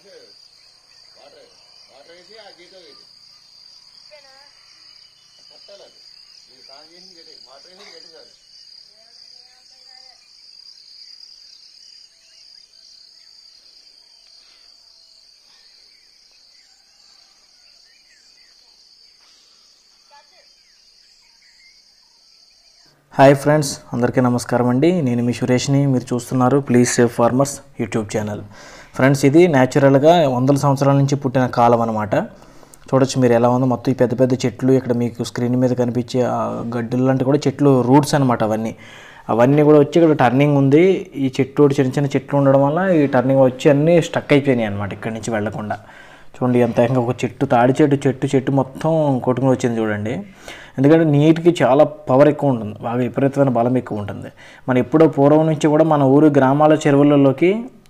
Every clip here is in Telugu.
వాటర్ వాటర్ వేసి ఆ గీత వేసి కట్టాలి అది మీరు స్నానం చేసి గట్టి వాటర్ వేసి గట్టి కాదు హాయ్ ఫ్రెండ్స్ అందరికీ నమస్కారం అండి నేను మీ సురేష్ని మీరు చూస్తున్నారు please save farmers YouTube channel friends ఇది న్యాచురల్గా వందల సంవత్సరాల నుంచి పుట్టిన కాలం అనమాట చూడొచ్చు మీరు ఎలా ఉందో మొత్తం ఈ పెద్ద పెద్ద చెట్లు ఇక్కడ మీకు స్క్రీన్ మీద కనిపించే ఆ గడ్డులు లాంటి కూడా చెట్లు రూట్స్ అనమాట అవన్నీ అవన్నీ కూడా వచ్చి ఇక్కడ టర్నింగ్ ఉంది ఈ చెట్టు చిన్న చిన్న చెట్లు ఉండడం వల్ల ఈ టర్నింగ్ వచ్చి అన్నీ స్టక్ అయిపోయినాయి అనమాట ఇక్కడి నుంచి వెళ్లకుండా చూడండి ఎంత ఏకంగా ఒక చెట్టు తాడి చెట్టు చెట్టు చెట్టు మొత్తం కొట్టుకుని వచ్చింది చూడండి ఎందుకంటే నీటికి చాలా పవర్ ఎక్కువ ఉంటుంది బాగా విపరీతమైన బలం ఎక్కువ ఉంటుంది మన ఎప్పుడో పూర్వం నుంచి కూడా మన ఊరు గ్రామాల చెరువులలోకి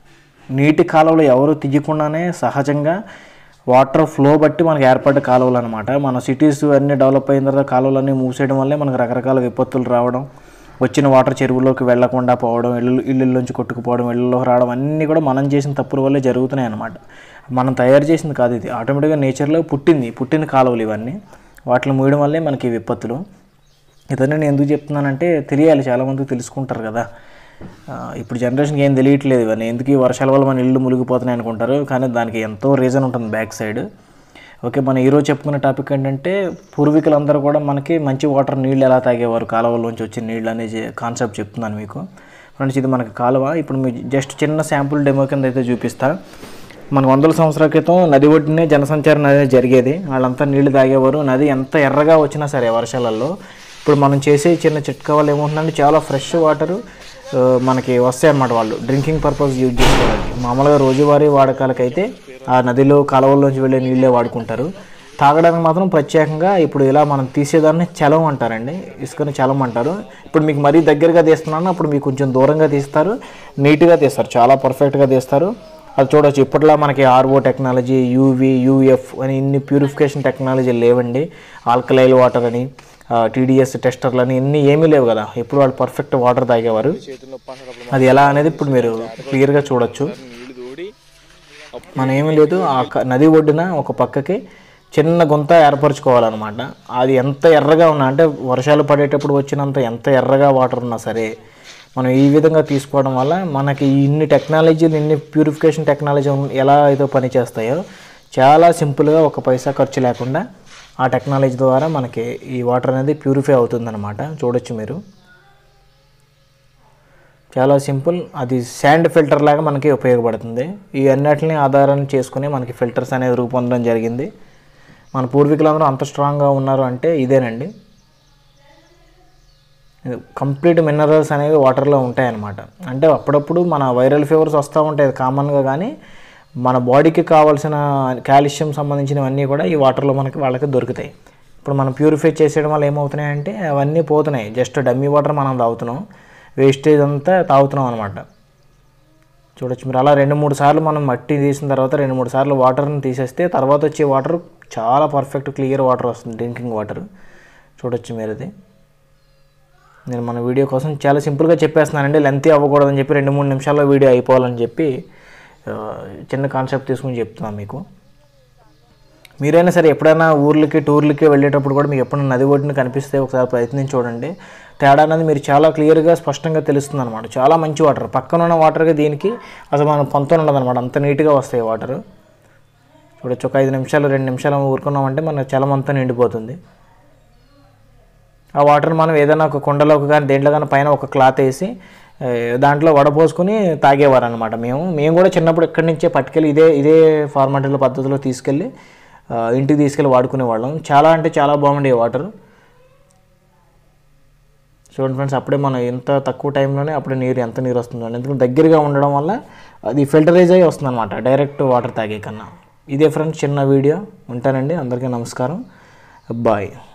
నీటి కాలువలు ఎవరు తీయకుండానే సహజంగా వాటర్ ఫ్లో బట్టి మనకు ఏర్పడ్డ కాలువలు అనమాట మన సిటీస్ అన్నీ డెవలప్ అయిన తర్వాత కాలువలన్నీ మూసేయడం వల్లే మనకు రకరకాల విపత్తులు రావడం వచ్చిన వాటర్ చెరువులోకి వెళ్లకుండా పోవడం ఇల్లు ఇల్లులోంచి కొట్టుకుపోవడం ఇళ్ళలోకి రావడం అన్నీ కూడా మనం చేసిన తప్పుల వల్లే జరుగుతున్నాయి అన్నమాట మనం తయారు చేసింది కాదు ఇది ఆటోమేటిక్గా నేచర్లో పుట్టింది పుట్టిన కాలువలు ఇవన్నీ వాటిని మూయడం వల్లే మనకి ఈ విపత్తులు ఇతన్ని నేను ఎందుకు చెప్తున్నానంటే తెలియాలి చాలామందికి తెలుసుకుంటారు కదా ఆ, ఇప్పుడు జనరేషన్కి ఏం తెలియట్లేదు ఇవన్నీ ఎందుకు ఈ వర్షాల వల్ల మన ఇల్లు మునిగిపోతున్నాయి అనుకుంటారు కానీ దానికి ఎంతో రీజన్ ఉంటుంది బ్యాక్ సైడ్ ఓకే మనం ఈరోజు చెప్పుకునే టాపిక్ ఏంటంటే పూర్వీకులందరూ కూడా మనకి మంచి వాటర్ నీళ్ళు ఎలా తాగేవారు కాలువలోంచి వచ్చే నీళ్ళు అనే కాన్సెప్ట్ చెప్తున్నాను మీకు ఫ్రెండ్స్ ఇది మనకి కాలువ ఇప్పుడు మీ జస్ట్ చిన్న శాంపుల్ డెమో కింద అయితే చూపిస్తా మన వందల సంవత్సరాల క్రితం నది ఒడ్డునే జనసంచారం అనేది జరిగేది వాళ్ళంతా నీళ్లు తాగేవారు నది ఎంత ఎర్రగా వచ్చినా సరే వర్షాలలో ఇప్పుడు మనం చేసే చిన్న చిట్కా వల్ల ఏమవుతుందంటే చాలా ఫ్రెష్ వాటరు ఆ, మనకి వస్తాయి అన్నమాట వాళ్ళు డ్రింకింగ్ పర్పస్ యూజ్ చేసుకోవడానికి మామూలుగా రోజువారీ వాడకాలకైతే ఆ నదిలో కాలువల్లోంచి వెళ్ళే నీళ్ళే వాడుకుంటారు తాగడానికి మాత్రం ప్రత్యేకంగా ఇప్పుడు ఇలా మనం తీసేదాన్ని చలం అంటారండి ఇసుకని చలం అంటారు ఇప్పుడు మీకు మరీ దగ్గరగా తీస్తున్నాను అప్పుడు మీకు కొంచెం దూరంగా తీస్తారు నీట్గా తీస్తారు చాలా పర్ఫెక్ట్గా తీస్తారు అది చూడవచ్చు ఇప్పట్లో మనకి ఆర్ఓ టెక్నాలజీ యూవి యూఎఫ్ అని ఇన్ని ప్యూరిఫికేషన్ టెక్నాలజీ లేవండి ఆల్కలైల్ వాటర్ అని టీడీఎస్ టెస్టర్లు అని ఇన్ని ఏమీ లేవు కదా ఎప్పుడు వాళ్ళు పర్ఫెక్ట్ వాటర్ తాగేవారు అది ఎలా అనేది ఇప్పుడు మీరు క్లియర్గా చూడొచ్చు మనం ఏమీ లేదు ఆ క- నది ఒడ్డున ఒక పక్కకి చిన్న గుంత ఏర్పరచుకోవాలన్నమాట అది ఎంత ఎర్రగా ఉన్నా అంటే వర్షాలు పడేటప్పుడు వచ్చినంత ఎంత ఎర్రగా వాటర్ ఉన్నా సరే మనం ఈ విధంగా తీసుకోవడం వల్ల మనకి ఇన్ని టెక్నాలజీలు ఇన్ని ప్యూరిఫికేషన్ టెక్నాలజీ ఉన్- ఎలా అయితే పనిచేస్తాయో చాలా సింపుల్గా ఒక పైసా ఖర్చు లేకుండా ఆ టెక్నాలజీ ద్వారా మనకి ఈ వాటర్ అనేది ప్యూరిఫై అవుతుందన్నమాట చూడొచ్చు మీరు చాలా సింపుల్ అది శాండ్ ఫిల్టర్ లాగా మనకి ఉపయోగపడుతుంది ఈ అన్నిటిని ఆధారం చేసుకుని మనకి ఫిల్టర్స్ అనేది రూపొందడం జరిగింది మన పూర్వీకులందరూ అంత స్ట్రాంగ్గా ఉన్నారు అంటే ఇదేనండి కంప్లీట్ మినరల్స్ అనేవి వాటర్లో ఉంటాయన్నమాట అంటే అప్పుడప్పుడు మన వైరల్ ఫీవర్స్ వస్తూ ఉంటాయి కామన్గా కానీ మన బాడీకి కావాల్సిన కాల్షియం సంబంధించినవన్నీ కూడా ఈ వాటర్లో మనకి వాళ్ళకి దొరుకుతాయి ఇప్పుడు మనం ప్యూరిఫై చేసేయడం వల్ల ఏమవుతున్నాయంటే అవన్నీ పోతున్నాయి జస్ట్ డమ్మీ వాటర్ మనం తాగుతున్నాం వేస్టేజ్ అంతా తాగుతున్నాం అనమాట చూడొచ్చు మీరు అలా రెండు మూడు సార్లు మనం మట్టి తీసిన తర్వాత రెండు మూడు సార్లు వాటర్ని తీసేస్తే తర్వాత వచ్చే వాటర్ చాలా పర్ఫెక్ట్ క్లియర్ వాటర్ వస్తుంది డ్రింకింగ్ వాటర్ చూడొచ్చు మీరు అది నేను మన వీడియో కోసం చాలా సింపుల్గా చెప్పేస్తున్నానండి లెంతీ అవ్వకూడదని చెప్పి రెండు మూడు నిమిషాల్లో వీడియో అయిపోవాలని చెప్పి ఆ, చిన్న కాన్సెప్ట్ తీసుకుని చెప్తున్నాను మీకు మీరైనా సరే ఎప్పుడైనా ఊర్లకి టూర్లకి వెళ్ళేటప్పుడు కూడా మీకు ఎప్పుడైనా నది ఒడ్డున కనిపిస్తే ఒకసారి ప్రయత్నించి చూడండి తేడా అనేది మీరు చాలా క్లియర్గా స్పష్టంగా తెలుస్తుంది అనమాట చాలా మంచి వాటర్ పక్కన ఉన్న వాటర్కి దీనికి అసలు మనం పొంతన ఉండదు అనమాట అంత నీట్గా వస్తాయి వాటర్ చూడొచ్చు ఒక ఐదు నిమిషాలు రెండు నిమిషాలు ఊరుకున్నామంటే మన చలం అంతా నిండిపోతుంది ఆ వాటర్ మనం ఏదైనా ఒక కుండలోకి కానీ దేంట్లో కానీ పైన ఒక క్లాత్ వేసి ఏ, దాంట్లో వడపోసుకొని తాగేవారు అనమాట మేము మేము కూడా చిన్నప్పుడు ఇక్కడి నుంచే పట్టుకెళ్ళి ఇదే ఇదే ఫార్మాటిలో పద్ధతిలో తీసుకెళ్ళి ఆ, ఇంటికి తీసుకెళ్ళి వాడుకునేవాళ్ళం చాలా అంటే చాలా బాగుండే వాటర్ చూడండి ఫ్రెండ్స్ అప్పుడే మనం ఎంత తక్కువ టైంలోనే అప్పుడే నీరు ఎంత నీరు వస్తుందో ఎందుకంటే దగ్గరగా ఉండడం వల్ల అది ఫిల్టరైజ్ అయ్యి వస్తుంది అనమాట డైరెక్ట్ వాటర్ తాగే కన్నా ఇదే ఫ్రెండ్స్ చిన్న వీడియో ఉంటానండి అందరికీ నమస్కారం బాయ్